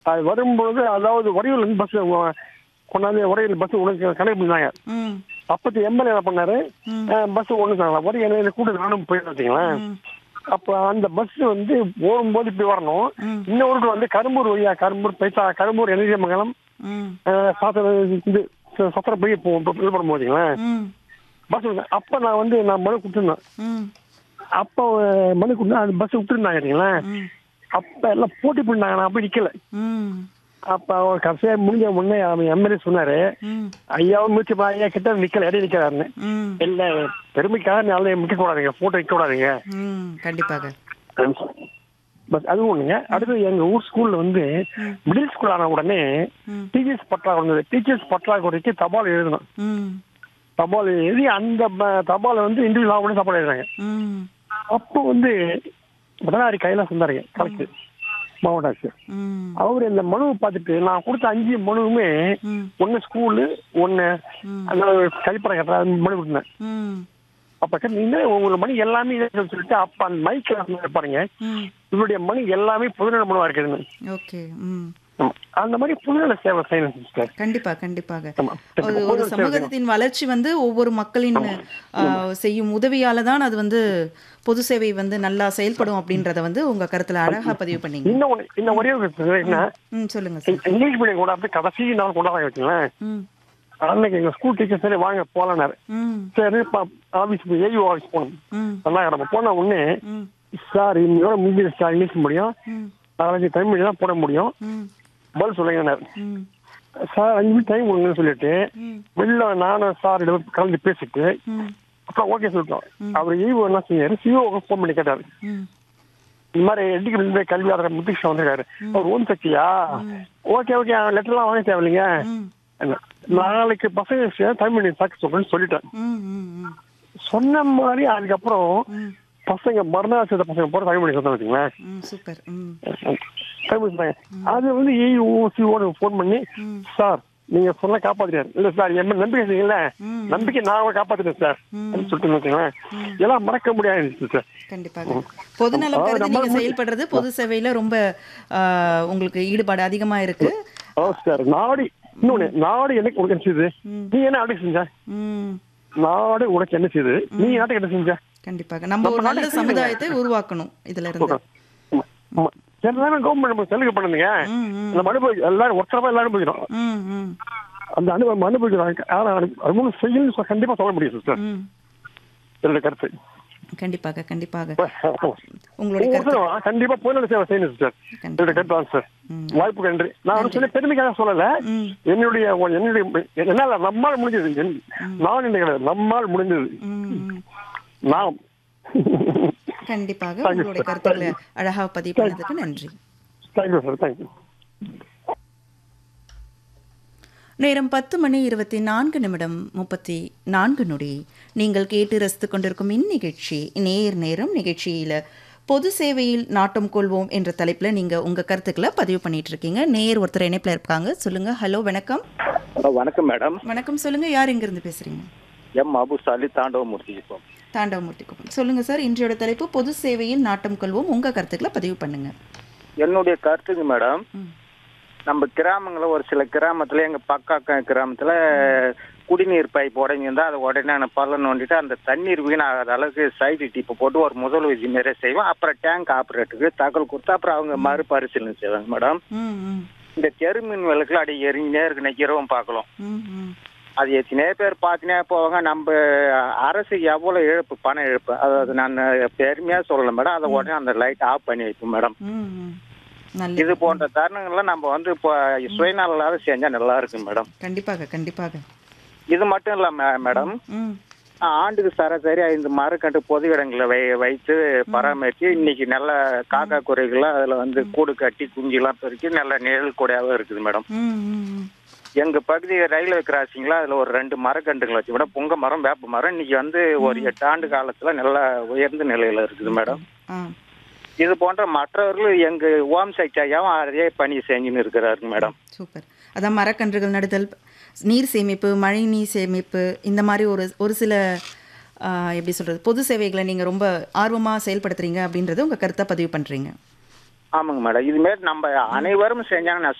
அது வரும்பொழுது அதாவது உறையூர்ல இருந்து பஸ் கொண்டாந்து உறையூர் பஸ் உனக்கு கனெக்ட் பண்ணாங்க ம் அப்பத்தி எம்எல்ஏ என்ன பண்ணாரு ம். பஸ் ஒண்ணு சொன்னாங்க ஒரு என்ன கூட நானும் போயிட்டு வச்சுங்களேன் ம். அப்ப அந்த பஸ் வந்து போகும்போது இப்படி வரணும் ம். இன்னொரு வந்து கரும்பூர் வழியா கரும்பூர் பைசா கரும்பூர் எலிஜமங்கலம் ம் சாத்திர இது சத்திர போய் போ- போ- இது பண்ணும்போதுங்களேன் ம் பஸ் அப்ப நான் வந்து நான் மனு கொடுத்துருந்தேன் ம் அப்போ அஹ், மனு கொடுத்து அந்த பஸ் விட்டுருந்தாங்க இல்லைங்களா ம் அப்ப எல்லாம் போட்டி பண்ணாங்க நான் அப்படி நிக்கல ம் அப்ப அவர் கடைசியா முடிஞ்ச முன்னே அவன் எம்எல்ஏ சொன்னாரு ம் ஐயாவும் மூச்சு பா, ஐயா கிட்ட நிக்கல இடையே நிக்கிறாருன்னு ம் இல்ல பெருமைக்காக நாளை நிக்க கூடாதுங்க போட்டோ நிக்க கூடாதுங்க ம் கண்டிப்பாக பஸ் அது ஒண்ணுங்க அடுத்து எங்க ஊர் ஸ்கூல்ல வந்து மிடில் ஸ்கூல் ஆன உடனே ம். டீச்சர்ஸ் பற்றாக்குறை வந்தது டீச்சர்ஸ் பற்றாக்குறைக்கு தபால் எழுதணும் ம் தபால் எழுதி அந்த ப- தபாலை வந்து இண்டிவிஜுவல் ஆகணும் தபால் எழுதுறாங்க ம் அப்போ வந்து பதனாறு கைலாஸ் வந்தாருங்க கலெக்டர் மாவட்ட ஆட்சியர் ம் அவர் இந்த மனுவை பார்த்துட்டு நான் கொடுத்த அஞ்சு மனுவுமே ம் ஒன்னு ஸ்கூலு ஒன்னு ம். அந்த கழிப்பறை கட்டுற மனு கொடுத்தேன் ம் அப்ப கேட்டீங்கன்னா உங்களோட மணி எல்லாமே இதுன்னு சொல்லிட்டு அப்ப அந்த மைக்ல பாருங்க ம் இவருடைய மணி எல்லாமே பொதுநல மனுவா இருக்குதுன்னு ஓகே ம் ஆமா. அந்த மாதிரி பொதுநல சேவை செய்யணும் சிஸ்டர் கண்டிப்பா கண்டிப்பாக ஆமா. ஒரு ஒரு பொதுநல சேவை சமூகத்தின் வளர்ச்சி வந்து ஒவ்வொரு மக்களின் ஆ, செய்யும் உதவியால தான் அது வந்து பொது சேவை வந்து நல்லா செயல்படும் அப்படின்றத வந்து உங்க கருத்துல அழகா பதிவு பண்ணீங்க இன்னும் ஒண்ணு இன்னும் ஒரே ஒரு விஷயம் என்ன ம் சொல்லுங்க சார் இங்கிலீஷ் மீடியம் கூட அப்படி கடைசி நாள் கொண்டாட வச்சுங்களேன் ம் அன்னைக்கு எங்க ஸ்கூல் டீச்சர் சரி வாங்க போலானாரு ம் சரி ஆபீஸ் ஏயு ஆஃபீஸ் போகணும் ம் நல்லா நம்ம போன உடனே ம் சார் இன்னையோட முடிஞ்சது சார் இங்கிலீஷ் முடியும் ம் நாளைக்கு தமிழ் மீடியம் தான் போட முடியும் ம் பதில் சொல்லுங்கன்னாரு ம் சார் அஞ்சு நிமிஷம் டைம் கொடுங்கன்னு சொல்லிட்டு ம் வெளில நானும் சார் கலந்து பேசிட்டு ம் அப்புறம் ஓகே சொல்லிட்டோம் அவர் ஈவோ என்ன செஞ்சாரு சிஓ ஃபோன் பண்ணி கேட்டாரு ம் இந்த மாதிரி எட்டுக்கு கல்வியாளர் முத்துகிருஷ்ணன் வந்திருக்காரு அவர் ஓன் சக்தியா ஓகே ஓகே லெட்டர்லாம் வாங்க தேவையில்லைங்க ம் என்ன, நாளைக்கு பசங்க விஷயம் தமிழ் மீடியம் சாக்கு சொல்றேன்னு சொல்லிட்டேன் ம் ம் ம் சொன்ன மாதிரி அதுக்கப்புறம் ம் பசங்க மறுநாள் சேர்த்த பசங்க போற தமிழ் மீடியம் சொன்ன வச்சுங்களேன் ம் சூப்பர் ம் தமிழ் சொன்னாங்க அது வந்து ஏஓசிஓட ஃபோன் பண்ணி ம். சார் நீங்க சொன்ன காப்பாத்தினாரு இல்ல சார் என் மேல நம்பிக்கை செய்யல ம். நம்பிக்கை நான் அவரை காப்பாத்தினேன் சார் ம். அப்படின்னு சொல்லிட்டு வச்சுங்களேன் எல்லாம் மறக்க முடியாது சார் கண்டிப்பாக பொதுநலம் அதாவது கருதி நம்ம நீங்க செயல்படுறது பொது சேவையில ரொம்ப ஆ, உங்களுக்கு ஈடுபாடு அதிகமா இருக்கு ஓ சார் நாடு இன்னொன்னு நாடு எனக்கு உனக்கு என்ன செய்யுது ம். நீ என்ன நாட்டுக்கு செஞ்ச ம் நாடு உனக்கு என்ன செய்யுது நீ நாட்டுக்கு என்ன செஞ்ச கண்டிப்பாக நம்ம ஒரு நல்ல சமுதாயத்தை உருவாக்கணும் இதுல இருந்து ஆமா, ஆமா. எல்லாமே கவர்மெண்ட் நம்ம செலுக்கு பண்ணுங்க ம் ம் நம்ம அனுபவி எல்லாரும் ஒருத்தரமா எல்லாரும் அனுபவிக்கிறோம் ம் ம் அந்த அனுபவம் அனுபவிக்கிறாங்க யாரும் அனு- அனுபவம் செய்யணும்னு சொ- கண்டிப்பா சொல்ல முடியும் சிஸ்டர் ம் என்னோட கருத்து கண்டிப்பாக கண்டிப்பாக உங்களுடைய கருத்து ஒவ்வொருத்தரும் கண்டிப்பா பொதுநல சேவை செய்யணும் சிஸ்டர் கண்டிப்பா. என்னோட கருத்து தான் சார் ம். வாய்ப்பு நன்றி நான் வந்து சொல்லி பெருமைக்காக சொல்லல ம் என்னுடைய என்னுடைய என்னால நம்மால் முடிஞ்சது என்- நான் என்ன கிடையாது நம்மால் முடிஞ்சது ம் ம் நாம் கண்டிப்பாக Thank you, உங்களுடைய sir. கருத்துக்களை அழகா பதிவு பண்ணதுக்கு நன்றி தேங்க்யூ சார் தேங்க்யூ நேரம் பத்து மணி இருபத்தி நான்கு நிமிடம் முப்பத்தி நான்கு நொடி நீங்கள் கேட்டு ரசித்துக் கொண்டிருக்கும் இந்நிகழ்ச்சி நேர் நேரம் நிகழ்ச்சியில் பொது சேவையில் நாட்டம் கொள்வோம் என்ற தலைப்பில் நீங்கள் உங்கள் கருத்துக்களை பதிவு பண்ணிட்டு இருக்கீங்க நேர் ஒருத்தர் இணைப்பில் இருக்காங்க சொல்லுங்கள் ஹலோ வணக்கம் ஹலோ வணக்கம் மேடம் வணக்கம் சொல்லுங்கள் யார் எங்கேருந்து பேசுகிறீங்க எம் அபு சாலி தாண்டவமூர்த்தி இப்போ தாண்டவமூர்த்தி குப்பம் சொல்லுங்கள் சார் இன்றையோட தலைப்பு பொது சேவையில் நாட்டம் கொள்வோம் உங்கள் கருத்துக்களை பதிவு பண்ணுங்கள் என்னுடைய கருத்துக்கு மேடம் ம் நம்ம கிராமங்கள ஒரு சில கிராமத்துல எங்க பக்கா கிராமத்துல குடிநீர் பைப் உடஞ்சிருந்தா அதை உடனே நான் பள்ளம் நோண்டிட்டு அந்த தண்ணீர் வீணாகாத அளவுக்கு சைடு டிப்பை போட்டு ஒரு முதல் விதி மாரியே செய்வோம் அப்புறம் டேங்க் ஆப்ரேட்டருக்கு தகவல் கொடுத்து அப்புறம் அவங்க மறுபரிசீலனை செய்வாங்க மேடம் ம் ம் இந்த தெருமின் விளக்குல அடி எரிஞ்சினே இருக்கு நிக்கிறவும் பார்க்கலாம் ம் ம் அது எத்தனையோ பேர் பார்த்துனே போவாங்க நம்ம அரசு எவ்வளவு இழப்பு பண இழப்பு அதாவது நான் பெருமையா சொல்லல மேடம் அதை உடனே அந்த லைட் ஆஃப் பண்ணி வைப்போம் மேடம் ம் ம் நல்ல இது போன்ற தருணங்கள்லாம் நம்ம வந்து இப்போ சுயநலாத செஞ்சா நல்லா இருக்கும் மேடம் கண்டிப்பாக கண்டிப்பாக இது மட்டும் இல்ல மே- மேடம் ம் ஆண்டுக்கு சராசரி ஐந்து மரக்கன்று பொது இடங்களை வை வைத்து பராமரித்து இன்னைக்கு நல்ல காக்கா குறைகள்லாம் அதுல வந்து கூடு கட்டி குஞ்செல்லாம் பெருக்கி நல்ல நிழல் கூடையாவே இருக்குது மேடம் ம் ம் ம் எங்க பகுதி ரயில்வே கிராசிங்ல அதுல ஒரு ரெண்டு மரக்கன்றுகள் வச்சு விட புங்க மரம் வேப்ப மரம் இன்னைக்கு வந்து ஒரு எட்டு ஆண்டு காலத்துல நல்லா உயர்ந்த நிலையில இருக்குது மேடம் ஆ இது போன்ற மற்றவர்கள் எங்க ஓம் சக்தி ஐயாவும் அதே பணி செஞ்சுன்னு இருக்கிறாருங்க மேடம் சூப்பர் அதான் மரக்கன்றுகள் நடுதல் நீர் சேமிப்பு மழை நீர் சேமிப்பு இந்த மாதிரி ஒரு ஒரு சில ஆ, எப்படி சொல்கிறது பொது சேவைகளை நீங்கள் ரொம்ப ஆர்வமாக செயல்படுத்துறீங்க அப்படின்றத உங்கள் கருத்தை பதிவு பண்ணுறீங்க ஆமாங்க மேடம் இதுமாரி நம்ம அனைவரும் செஞ்சாங்கன்னா